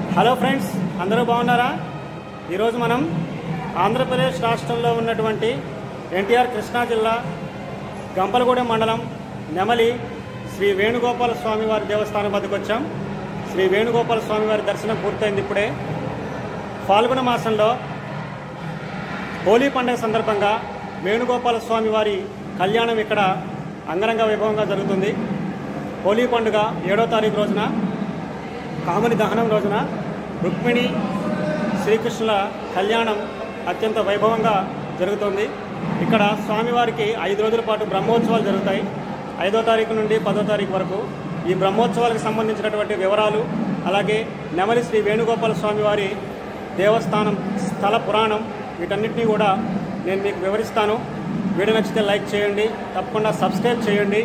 hello friends అందరూ బాగున్నారా ఈరోజు మనం ఆంధ్రప్రదేశ్ రాష్ట్రంలో ఉన్నటువంటి ఎన్టీఆర్ కృష్ణా జిల్లా గంపలగూడెం మండలం నెమలి శ్రీ వేణుగోపాల స్వామి వారి దేవస్థానం వద్దకు వచ్చాం శ్రీ వేణుగోపాల స్వామి వారి దర్శనం పూర్తయింది ఇప్పుడే ఫాల్గుణ మాసంలో హోలీ పండుగ సందర్భంగా వేణుగోపాల స్వామి వారి కళ్యాణం ఇక్కడ అంగరంగ వైభవంగా జరుగుతుంది హోలీ పండుగ ఏడో తారీఖు రోజున కామని దహనం రోజున రుక్మిణి శ్రీకృష్ణుల కళ్యాణం అత్యంత వైభవంగా జరుగుతుంది ఇక్కడ స్వామివారికి ఐదు రోజుల పాటు బ్రహ్మోత్సవాలు జరుగుతాయి ఐదో తారీఖు నుండి పదో తారీఖు వరకు ఈ బ్రహ్మోత్సవాలకు సంబంధించినటువంటి వివరాలు అలాగే నెమలి శ్రీ వేణుగోపాల స్వామి వారి దేవస్థానం స్థల పురాణం వీటన్నిటినీ కూడా నేను మీకు వివరిస్తాను వీడియో నచ్చితే లైక్ చేయండి తప్పకుండా సబ్స్క్రైబ్ చేయండి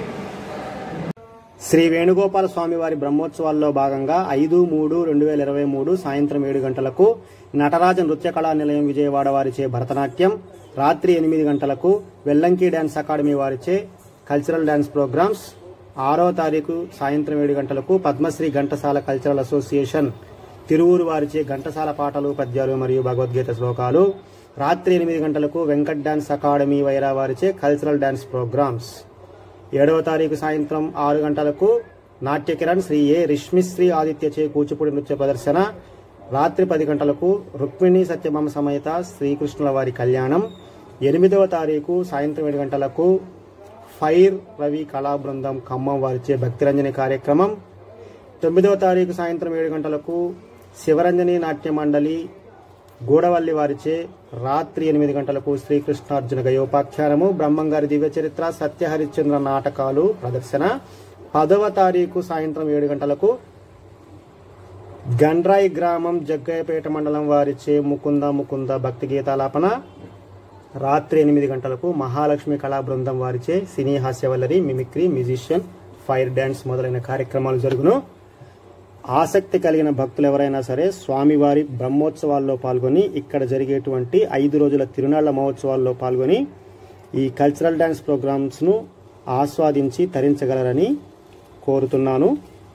శ్రీ వేణుగోపాల స్వామి వారి బ్రహ్మోత్సవాల్లో భాగంగా ఐదు మూడు రెండు వేల ఇరవై మూడు సాయంత్రం ఏడు గంటలకు నటరాజ నృత్య కళా నిలయం విజయవాడ వారిచే భరతనాట్యం రాత్రి ఎనిమిది గంటలకు వెల్లంకి డ్యాన్స్ అకాడమీ వారిచే కల్చరల్ డ్యాన్స్ ప్రోగ్రామ్స్ ఆరో తారీఖు సాయంత్రం ఏడు గంటలకు పద్మశ్రీ ఘంటసాల కల్చరల్ అసోసియేషన్ తిరువూరు వారిచే ఘంటసాల పాటలు పద్యాలు మరియు భగవద్గీత శ్లోకాలు రాత్రి ఎనిమిది గంటలకు వెంకట్ డ్యాన్స్ అకాడమీ వైరా వారిచే కల్చరల్ డ్యాన్స్ ప్రోగ్రామ్స్ ఏడవ తారీఖు సాయంత్రం ఆరు గంటలకు నాట్య కిరణ్ శ్రీ ఏ రిష్మిశ్రీ ఆదిత్యచే కూచిపూడి నృత్య ప్రదర్శన రాత్రి పది గంటలకు రుక్మిణి సత్యభామ సమేత శ్రీకృష్ణుల వారి కళ్యాణం ఎనిమిదవ తారీఖు సాయంత్రం ఏడు గంటలకు ఫైర్ రవి కళా బృందం ఖమ్మం వారిచే భక్తిరంజని కార్యక్రమం తొమ్మిదవ తారీఖు సాయంత్రం ఏడు గంటలకు శివరంజని నాట్య మండలి గూడవల్లి వారిచే రాత్రి ఎనిమిది గంటలకు శ్రీకృష్ణార్జున గయోపాఖ్యానము బ్రహ్మంగారి దివ్య చరిత్ర సత్యహరిశ్చంద్ర నాటకాలు ప్రదర్శన పదవ తారీఖు సాయంత్రం ఏడు గంటలకు గండ్రాయి గ్రామం జగ్గయ్యపేట మండలం వారిచే ముకుంద ముకుంద భక్తి గీతాలాపన రాత్రి ఎనిమిది గంటలకు మహాలక్ష్మి కళా బృందం వారిచే సినీ హాస్యవల్లరి మిమిక్రీ మ్యూజిషియన్ ఫైర్ డ్యాన్స్ మొదలైన కార్యక్రమాలు జరుగును ఆసక్తి కలిగిన భక్తులు ఎవరైనా సరే స్వామివారి బ్రహ్మోత్సవాల్లో పాల్గొని ఇక్కడ జరిగేటువంటి ఐదు రోజుల తిరునాళ్ల మహోత్సవాల్లో పాల్గొని ఈ కల్చరల్ డ్యాన్స్ ప్రోగ్రామ్స్ను ఆస్వాదించి తరించగలరని కోరుతున్నాను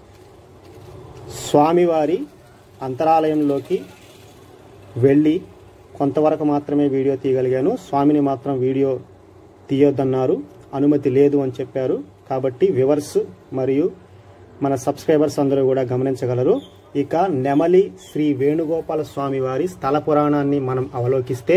స్వామివారి అంతరాలయంలోకి వెళ్ళి కొంతవరకు మాత్రమే వీడియో తీయగలిగాను స్వామిని మాత్రం వీడియో తీయొద్దన్నారు అనుమతి లేదు అని చెప్పారు కాబట్టి వివర్స్ మరియు మన సబ్స్క్రైబర్స్ అందరూ కూడా గమనించగలరు ఇక నెమలి శ్రీ వేణుగోపాల స్వామి వారి స్థల పురాణాన్ని మనం అవలోకిస్తే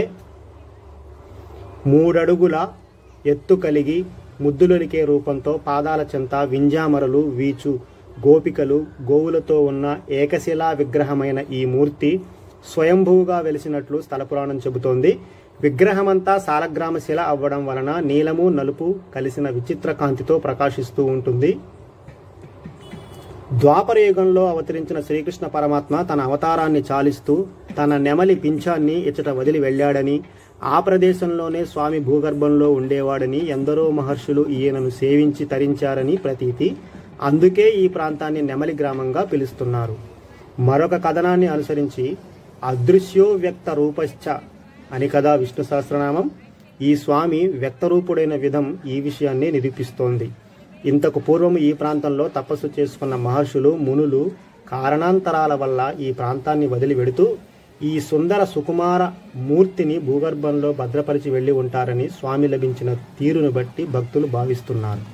మూడడుగుల ఎత్తు కలిగి ముద్దులొలికే రూపంతో పాదాల చెంత వింజామరలు వీచు గోపికలు గోవులతో ఉన్న ఏకశిలా విగ్రహమైన ఈ మూర్తి స్వయంభూగా వెలిసినట్లు స్థల పురాణం చెబుతోంది విగ్రహమంతా సాలగ్రామ శిల అవ్వడం వలన నీలము నలుపు కలిసిన విచిత్ర కాంతితో ప్రకాశిస్తూ ఉంటుంది ద్వాపర యుగంలో అవతరించిన శ్రీకృష్ణ పరమాత్మ తన అవతారాన్ని చాలిస్తూ తన నెమలి పింఛాన్ని ఇచ్చట వదిలి వెళ్ళాడని ఆ ప్రదేశంలోనే స్వామి భూగర్భంలో ఉండేవాడని ఎందరో మహర్షులు ఈయనను సేవించి తరించారని ప్రతీతి అందుకే ఈ ప్రాంతాన్ని నెమలి గ్రామంగా పిలుస్తున్నారు మరొక కథనాన్ని అనుసరించి అదృశ్యో వ్యక్త రూపశ్చ అని కదా విష్ణు సహస్రనామం ఈ స్వామి వ్యక్తరూపుడైన విధం ఈ విషయాన్ని నిరూపిస్తోంది ఇంతకు పూర్వం ఈ ప్రాంతంలో తపస్సు చేసుకున్న మహర్షులు మునులు కారణాంతరాల వల్ల ఈ ప్రాంతాన్ని వదిలి వెడుతూ ఈ సుందర సుకుమార మూర్తిని భూగర్భంలో భద్రపరిచి వెళ్లి ఉంటారని స్వామి లభించిన తీరును బట్టి భక్తులు భావిస్తున్నారు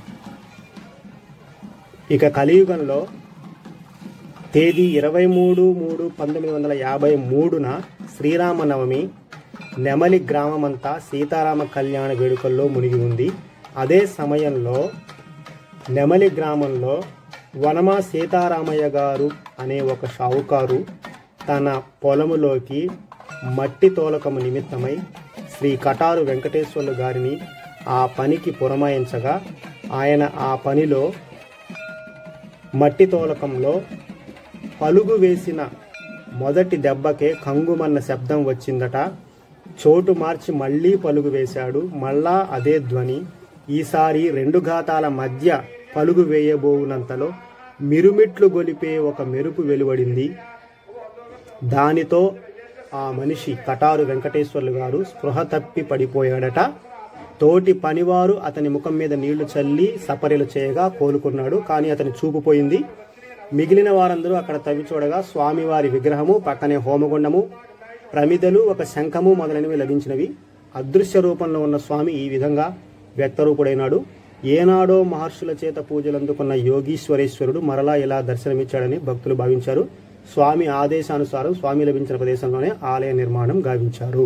ఇక కలియుగంలో తేదీ ఇరవై మూడు మూడు పంతొమ్మిది వందల యాభై మూడున శ్రీరామనవమి నెమలి గ్రామమంతా సీతారామ కళ్యాణ వేడుకల్లో మునిగి ఉంది అదే సమయంలో నెమలి గ్రామంలో వనమా సీతారామయ్య గారు అనే ఒక షావుకారు తన పొలములోకి మట్టి తోలకము నిమిత్తమై శ్రీ కటారు వెంకటేశ్వర్లు గారిని ఆ పనికి పురమాయించగా ఆయన ఆ పనిలో మట్టి తోలకంలో పలుగు వేసిన మొదటి దెబ్బకే కంగుమన్న శబ్దం వచ్చిందట చోటు మార్చి మళ్ళీ పలుగు వేశాడు మళ్ళా అదే ధ్వని ఈసారి రెండు ఘాతాల మధ్య పలుగు వేయబోవునంతలో మిరుమిట్లు గొలిపే ఒక మెరుపు వెలువడింది దానితో ఆ మనిషి కటారు వెంకటేశ్వర్లు గారు స్పృహ తప్పి పడిపోయాడట తోటి పనివారు అతని ముఖం మీద నీళ్లు చల్లి సపర్యలు చేయగా కోలుకున్నాడు కానీ అతని చూపు పోయింది మిగిలిన వారందరూ అక్కడ తవ్వి చూడగా స్వామివారి విగ్రహము పక్కనే హోమగుండము ప్రమిదలు ఒక శంఖము మొదలైనవి లభించినవి అదృశ్య రూపంలో ఉన్న స్వామి ఈ విధంగా వ్యక్తరూపుడైనాడు ఏనాడో మహర్షుల చేత పూజలు అందుకున్న యోగీశ్వరేశ్వరుడు మరలా ఇలా దర్శనమిచ్చాడని భక్తులు భావించారు స్వామి ఆదేశానుసారం స్వామి లభించిన ప్రదేశంలోనే ఆలయ నిర్మాణం గావించారు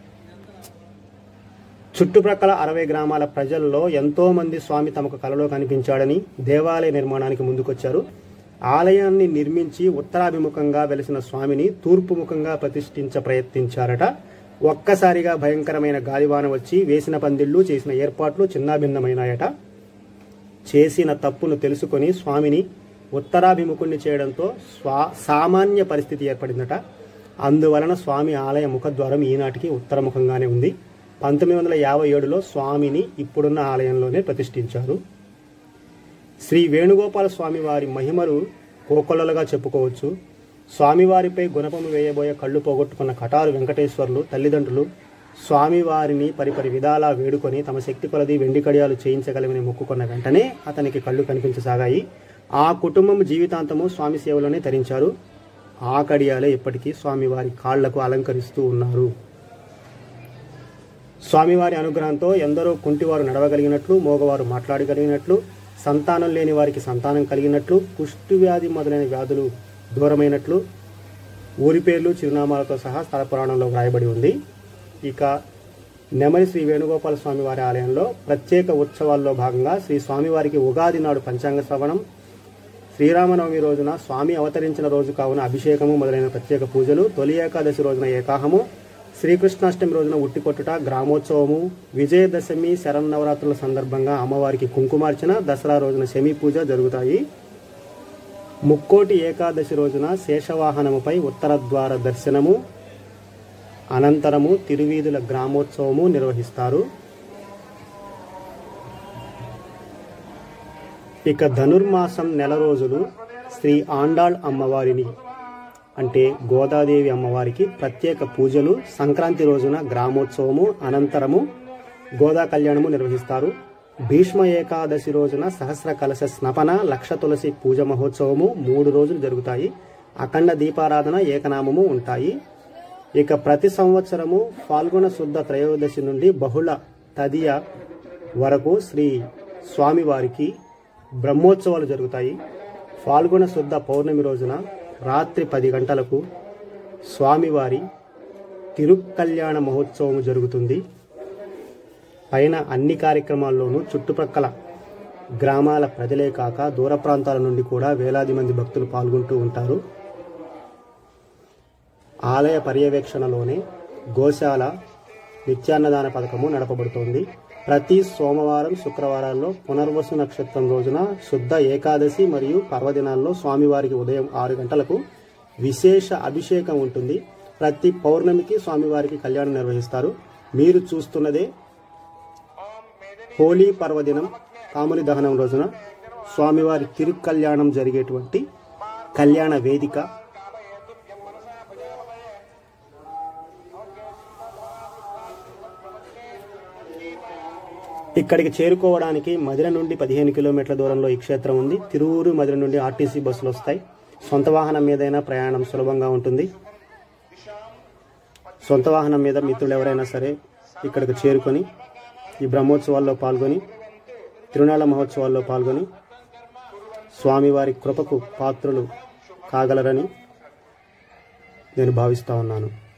చుట్టుప్రక్కల అరవై గ్రామాల ప్రజల్లో ఎంతో మంది స్వామి తమకు కలలో కనిపించాడని దేవాలయ నిర్మాణానికి ముందుకొచ్చారు ఆలయాన్ని నిర్మించి ఉత్తరాభిముఖంగా వెలిసిన స్వామిని తూర్పు ముఖంగా ప్రతిష్ఠించ ప్రయత్నించారట ఒక్కసారిగా భయంకరమైన గాలివాన వచ్చి వేసిన పందిళ్లు చేసిన ఏర్పాట్లు చిన్నాభిన్నమైనాయట చేసిన తప్పును తెలుసుకొని స్వామిని ఉత్తరాభిముఖుణ్ణి చేయడంతో స్వా సామాన్య పరిస్థితి ఏర్పడిందట అందువలన స్వామి ఆలయ ముఖద్వారం ఈనాటికి ఉత్తరముఖంగానే ఉంది పంతొమ్మిది వందల యాభై ఏడులో స్వామిని ఇప్పుడున్న ఆలయంలోనే ప్రతిష్ఠించారు శ్రీ వేణుగోపాల స్వామి వారి మహిమలు కోకొల్లలుగా చెప్పుకోవచ్చు స్వామివారిపై గుణపము వేయబోయే కళ్ళు పోగొట్టుకున్న కటారు వెంకటేశ్వర్లు తల్లిదండ్రులు స్వామివారిని పరిపరి విధాలా వేడుకొని తమ శక్తి కొలది వెండి కడియాలు చేయించగలమని మొక్కుకున్న వెంటనే అతనికి కళ్ళు కనిపించసాగాయి ఆ కుటుంబం జీవితాంతము స్వామి సేవలోనే తరించారు ఆ కడియాలే ఇప్పటికీ స్వామివారి కాళ్లకు అలంకరిస్తూ ఉన్నారు స్వామివారి అనుగ్రహంతో ఎందరో కుంటివారు నడవగలిగినట్లు మోగవారు మాట్లాడగలిగినట్లు సంతానం లేని వారికి సంతానం కలిగినట్లు కుష్టు వ్యాధి మొదలైన వ్యాధులు దూరమైనట్లు ఊరి పేర్లు చిరునామాలతో సహా స్థల పురాణంలో వ్రాయబడి ఉంది ఇక నెమలి శ్రీ వేణుగోపాల స్వామి వారి ఆలయంలో ప్రత్యేక ఉత్సవాల్లో భాగంగా శ్రీ స్వామివారికి ఉగాది నాడు పంచాంగ శ్రవణం శ్రీరామనవమి రోజున స్వామి అవతరించిన రోజు కావున అభిషేకము మొదలైన ప్రత్యేక పూజలు తొలి ఏకాదశి రోజున ఏకాహము శ్రీకృష్ణాష్టమి రోజున ఉట్టికొట్టుట గ్రామోత్సవము విజయదశమి శరన్నవరాత్రుల సందర్భంగా అమ్మవారికి కుంకుమార్చన దసరా రోజున శమి పూజ జరుగుతాయి ముక్కోటి ఏకాదశి రోజున శేషవాహనముపై ఉత్తర ద్వార దర్శనము అనంతరము తిరువీధుల గ్రామోత్సవము నిర్వహిస్తారు ఇక ధనుర్మాసం నెల రోజులు శ్రీ ఆండాళ్ అమ్మవారిని అంటే గోదాదేవి అమ్మవారికి ప్రత్యేక పూజలు సంక్రాంతి రోజున గ్రామోత్సవము అనంతరము గోదా కళ్యాణము నిర్వహిస్తారు భీష్మ ఏకాదశి రోజున సహస్ర కలశ స్నపన లక్ష తులసి పూజ మహోత్సవము మూడు రోజులు జరుగుతాయి అఖండ దీపారాధన ఏకనామము ఉంటాయి ఇక ప్రతి సంవత్సరము ఫాల్గుణ శుద్ధ త్రయోదశి నుండి బహుళ తదియ వరకు శ్రీ స్వామివారికి బ్రహ్మోత్సవాలు జరుగుతాయి ఫాల్గుణ శుద్ధ పౌర్ణమి రోజున రాత్రి పది గంటలకు స్వామివారి తిరుక్కల్యాణ మహోత్సవం జరుగుతుంది పైన అన్ని కార్యక్రమాల్లోనూ చుట్టుప్రక్కల గ్రామాల ప్రజలే కాక దూర ప్రాంతాల నుండి కూడా వేలాది మంది భక్తులు పాల్గొంటూ ఉంటారు ఆలయ పర్యవేక్షణలోనే గోశాల నిత్యాన్నదాన పథకము నడపబడుతోంది ప్రతి సోమవారం శుక్రవారాల్లో పునర్వసు నక్షత్రం రోజున శుద్ధ ఏకాదశి మరియు పర్వదినాల్లో స్వామివారికి ఉదయం ఆరు గంటలకు విశేష అభిషేకం ఉంటుంది ప్రతి పౌర్ణమికి స్వామివారికి కళ్యాణం నిర్వహిస్తారు మీరు చూస్తున్నదే హోలీ పర్వదినం కాముని దహనం రోజున స్వామివారి తిరుకల్యాణం జరిగేటువంటి కళ్యాణ వేదిక ఇక్కడికి చేరుకోవడానికి మదిర నుండి పదిహేను కిలోమీటర్ల దూరంలో ఈ క్షేత్రం ఉంది తిరువురు మదిర నుండి ఆర్టీసీ బస్సులు వస్తాయి సొంత వాహనం మీదైనా ప్రయాణం సులభంగా ఉంటుంది సొంత వాహనం మీద మిత్రులు ఎవరైనా సరే ఇక్కడికి చేరుకొని ఈ బ్రహ్మోత్సవాల్లో పాల్గొని తిరునాళ్ళ మహోత్సవాల్లో పాల్గొని స్వామివారి కృపకు పాత్రులు కాగలరని నేను భావిస్తా ఉన్నాను